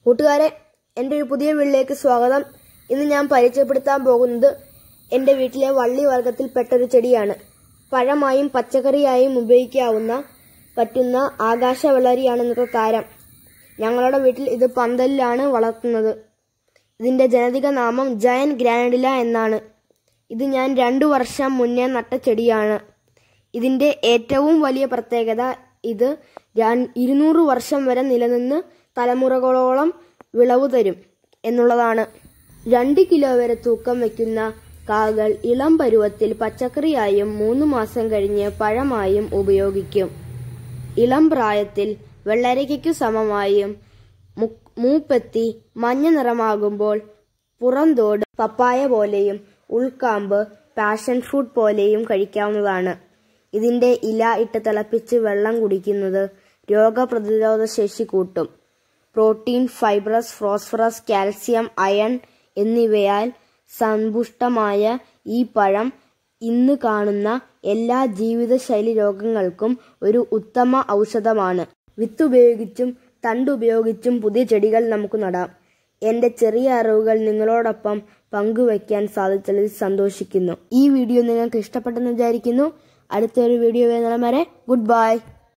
കൂട്ടുകാരെ എൻ്റെ ഒരു പുതിയ വീട്ടിലേക്ക് സ്വാഗതം ഇന്ന് ഞാൻ പരിചയപ്പെടുത്താൻ പോകുന്നത് എൻ്റെ വീട്ടിലെ വള്ളി വർഗത്തിൽപ്പെട്ട ഒരു ചെടിയാണ് പഴമായും പച്ചക്കറിയായും ഉപയോഗിക്കാവുന്ന പറ്റുന്ന ആകാശവളരിയാണ് ഇന്നത്തെ താരം ഞങ്ങളുടെ വീട്ടിൽ ഇത് പന്തലിലാണ് വളർത്തുന്നത് ഇതിന്റെ ജനതിക നാമം ജയൻ ഗ്രാനഡില എന്നാണ് ഇത് ഞാൻ രണ്ടു വർഷം മുന്നേ നട്ട ചെടിയാണ് ഇതിന്റെ ഏറ്റവും വലിയ പ്രത്യേകത ഇത് ര- ഇരുന്നൂറ് വർഷം വരെ നിലനിന്ന് തലമുറകളോളം വിളവ് തരും എന്നുള്ളതാണ് രണ്ട് കിലോ വരെ തൂക്കം വയ്ക്കുന്ന കാകൾ ഇളം പരുവത്തിൽ പച്ചക്കറിയായും മൂന്ന് മാസം കഴിഞ്ഞ് പഴമായും ഉപയോഗിക്കും ഇളം പ്രായത്തിൽ വെള്ളരിക്കയ്ക്കു സമമായും മു- മൂപ്പെത്തി മഞ്ഞ നിറമാകുമ്പോൾ പുറന്തോട് പപ്പായ പോലെയും ഉൾക്കാമ്പ് പാഷൻ ഫ്രൂട്ട് പോലെയും കഴിക്കാവുന്നതാണ് ഇതിന്റെ ഇല ഇട്ട് തിളപ്പിച്ച് വെള്ളം കുടിക്കുന്നത് രോഗപ്രതിരോധ ശേഷി കൂട്ടും protein fibres phosphorus calcium iron എന്നിവയാൽ സമ്പുഷ്ടമായ ഈ പഴം ഇന്ന് കാണുന്ന എല്ലാ ജീവിതശൈലി രോഗങ്ങൾക്കും ഒരു ഉത്തമ ഔഷധമാണ് വിത്ത് ഉപയോഗിച്ചും തണ്ട് ഉപയോഗിച്ചും പുതിയ ചെടികൾ നമുക്ക് നടാം എന്റെ ചെറിയ അറിവുകൾ നിങ്ങളോടൊപ്പം പങ്കുവയ്ക്കാൻ സാധിച്ചതിൽ സന്തോഷിക്കുന്നു ഈ വീഡിയോ നിങ്ങൾക്ക് ഇഷ്ടപ്പെട്ടെന്ന് വിചാരിക്കുന്നു അടുത്തൊരു വീഡിയോ വരുന്നിടം വരെ ഗുഡ് ബൈ